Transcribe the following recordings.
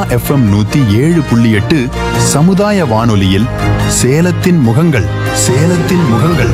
FM நூத்தி ஏழு புள்ளி எட்டு சமுதாய வானொலியில் சேலத்தின் முகங்கள் சேலத்தின் முகங்கள்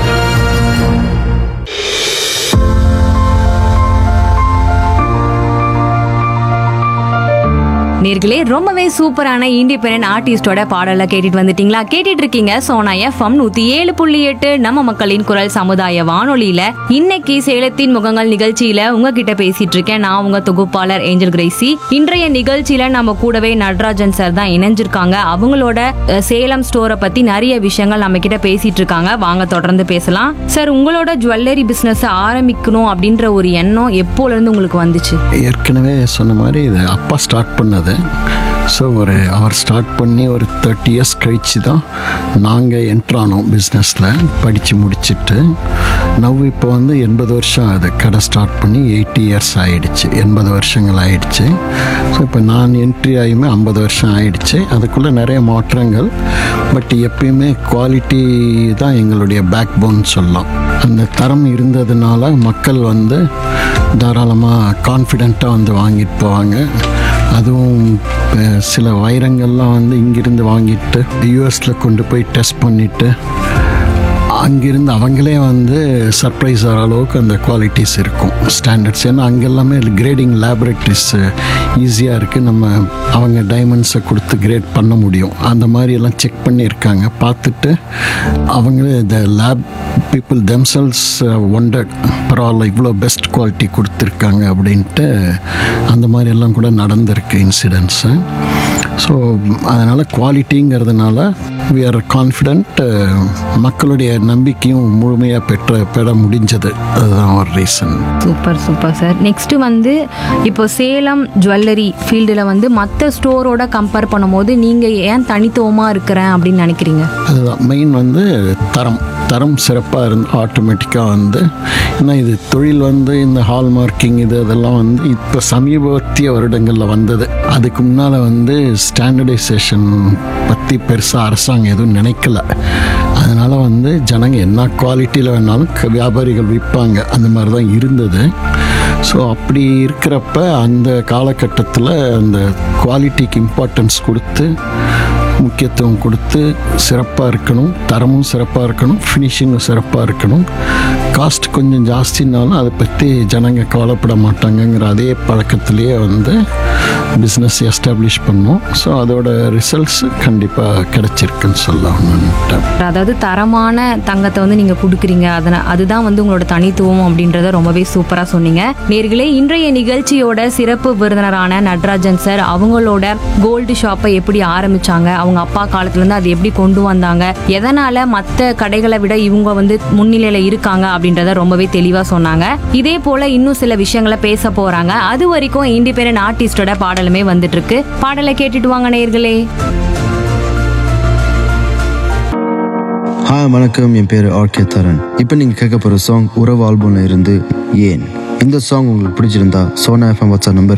நேர்களே ரொம்பவே சூப்பரான இண்டிபெண்டன்ட் ஆர்டிஸ்டோட பாடலை கேட்டுட்டு வந்துட்டீங்களா கேட்டுட்டு இருக்கீங்க சோனா எஃப்எம் நூத்தி ஏழு புள்ளி எட்டு நம்ம மக்களின் குரல் சமுதாய வானொலியில இன்னைக்கு சேலத்தின் முகங்கள் நிகழ்ச்சியில உங்ககிட்ட பேசிட்டு இருக்கேன் நான் உங்க தொகுப்பாளர் ஏஞ்சல் கிரேசி இன்றைய நிகழ்ச்சியில நம்ம கூடவே நடராஜன் சார் தான் இணைஞ்சிருக்காங்க அவங்களோட அஹ், சேலம் ஸ்டோரை பத்தி நிறைய விஷயங்கள் நம்ம கிட்ட பேசிட்டு இருக்காங்க வாங்க தொடர்ந்து பேசலாம் சார் உங்களோட ஜுவல்லரி பிசினஸ் ஆரம்பிக்கணும் அப்படின்ற ஒரு எண்ணம் எப்போல இருந்து உங்களுக்கு வந்துச்சு ஏற்கனவே சொன்ன மாதிரி இது அப்பா ஸ்டார்ட் பண்ணது ஸோ ஒரு அவர் ஸ்டார்ட் பண்ணி ஒரு தேர்ட்டி இயர்ஸ் கழிச்சு தான் நாங்கள் என்ட்ரானோம் பிஸ்னஸில் படித்து முடிச்சிட்டு நவ் இப்போ வந்து எண்பது வருஷம் ஆகுது கடை ஸ்டார்ட் பண்ணி எயிட்டி இயர்ஸ் ஆயிடுச்சு எண்பது வருஷங்கள் ஆயிடுச்சு ஸோ இப்போ நான் என்ட்ரி ஆகியுமே ஐம்பது வருஷம் ஆயிடுச்சு அதுக்குள்ளே நிறைய மாற்றங்கள் பட் எப்பயுமே குவாலிட்டி தான் எங்களுடைய பேக் போன் சொல்லலாம் அந்த தரம் இருந்ததுனால மக்கள் வந்து தாராளமாக கான்ஃபிடெண்ட்டாக வந்து வாங்கிட்டு போவாங்க அதுவும் அஹ், சில வைரங்கள்லாம் வந்து இங்கிருந்து வாங்கிட்டு யூஎஸில் கொண்டு போய் டெஸ்ட் பண்ணிவிட்டு அங்கிருந்து அவங்களே வந்து சர்ப்ரைஸ் ஆகிற அளவுக்கு அந்த குவாலிட்டிஸ் இருக்கும் ஸ்டாண்டர்ட்ஸ் ஏன்னா அங்கே எல்லாமே கிரேடிங் லேபரேட்டரிஸ் ஈஸியாக இருக்குது நம்ம அவங்க டைமண்ட்ஸை கொடுத்து கிரேட் பண்ண முடியும் அந்த மாதிரி எல்லாம் செக் பண்ணியிருக்காங்க பார்த்துட்டு அவங்களே the lab people themselves wondered பரவாயில்ல இவ்வளோ பெஸ்ட் குவாலிட்டி கொடுத்துருக்காங்க அப்படின்ட்டு அந்த மாதிரி எல்லாம் கூட நடந்திருக்கு இன்சிடென்ட்ஸு ஸோ அதனால் குவாலிட்டிங்கிறதுனால வி ஆர் கான்ஃபிடென்ட் மக்களுடைய நம்பிக்கையும் முழுமையாக பெற்ற பெற முடிஞ்சது அதுதான் ஒரு reason super super sir next வந்து இப்போ சேலம் ஜுவல்லரி ஃபீல்டில் வந்து மற்ற ஸ்டோரோட கம்பேர் பண்ணும்போது நீங்கள் ஏன் தனித்துவமாக இருக்கிறேன் அப்படின்னு நினைக்கிறீங்க அதுதான் மெயின் வந்து தரம் தரம் சிறப்பாக இருந்து ஆட்டோமேட்டிக்காக வந்து ஏன்னா இது தொழில் வந்து இந்த ஹால் மார்க்கிங் இது அதெல்லாம் வந்து இப்போ சமீபத்திய வருடங்களில் வந்தது அதுக்கு முன்னால் வந்து ஸ்டாண்டர்டைசேஷன் பற்றி பெருசாக அரசாங்கம் எதுவும் நினைக்கல அதனால் வந்து ஜனங்க என்ன குவாலிட்டியில் வேணாலும் க- வியாபாரிகள் விற்பாங்க அந்த மாதிரி தான் இருந்தது ஸோ அப்படி இருக்கிறப்ப அந்த காலகட்டத்தில் அந்த குவாலிட்டிக்கு இம்பார்ட்டன்ஸ் கொடுத்து முக்கியத்துவம் கொடுத்து சிறப்பாக இருக்கணும் தரமும் சிறப்பாக இருக்கணும் ஃபினிஷிங்கும் சிறப்பாக இருக்கணும் காஸ்ட் கொஞ்சம் ஜாஸ்தினாலும் அதை பற்றி ஜனங்க கவலைப்பட மாட்டாங்கங்கிற அதே பழக்கத்திலேயே வந்து பிஸ்னஸ் எஸ்டாப்ளிஷ் பண்ணோம் ஸோ அதோட ரிசல்ட்ஸ் கண்டிப்பாக கிடைச்சிருக்குன்னு சொல்லலாம் நான் அதாவது தரமான தங்கத்தை வந்து நீங்கள் கொடுக்குறீங்க அதன அதுதான் வந்து உங்களோட தனித்துவம் அப்படின்றத ரொம்பவே சூப்பராக சொன்னீங்க நேர்களே இன்றைய நிகழ்ச்சியோட சிறப்பு விருந்தினரான நடராஜன் சார் அவங்களோட கோல்டு ஷாப்பை எப்படி ஆரம்பிச்சாங்க அவங்க அப்பா காலத்துலேருந்து அது எப்படி கொண்டு வந்தாங்க எதனால மற்ற கடைகளை விட இவங்க வந்து முன்னிலையில இருக்காங்க அப்படின்றத ரொம்பவே தெளிவாக சொன்னாங்க இதே போல இன்னும் சில விஷயங்களை பேச போறாங்க அது வரைக்கும் இண்டிபெண்டன்ட் ஆர்டிஸ்டோட பாடலுமே வந்துட்டு இருக்கு பாடலை கேட்டுட்டு வாங்க நேர்களே ஹாய் வணக்கம் என் பேர் ஆர்கே தரன் இப்போ நீங்கள் கேட்க போகிற சாங் உறவு ஆல்பம்ல இருந்து ஏன் இந்த சாங் உங்களுக்கு பிடிச்சிருந்தா சோனா எஃப்எம் வாட்ஸ்அப் நம்பர்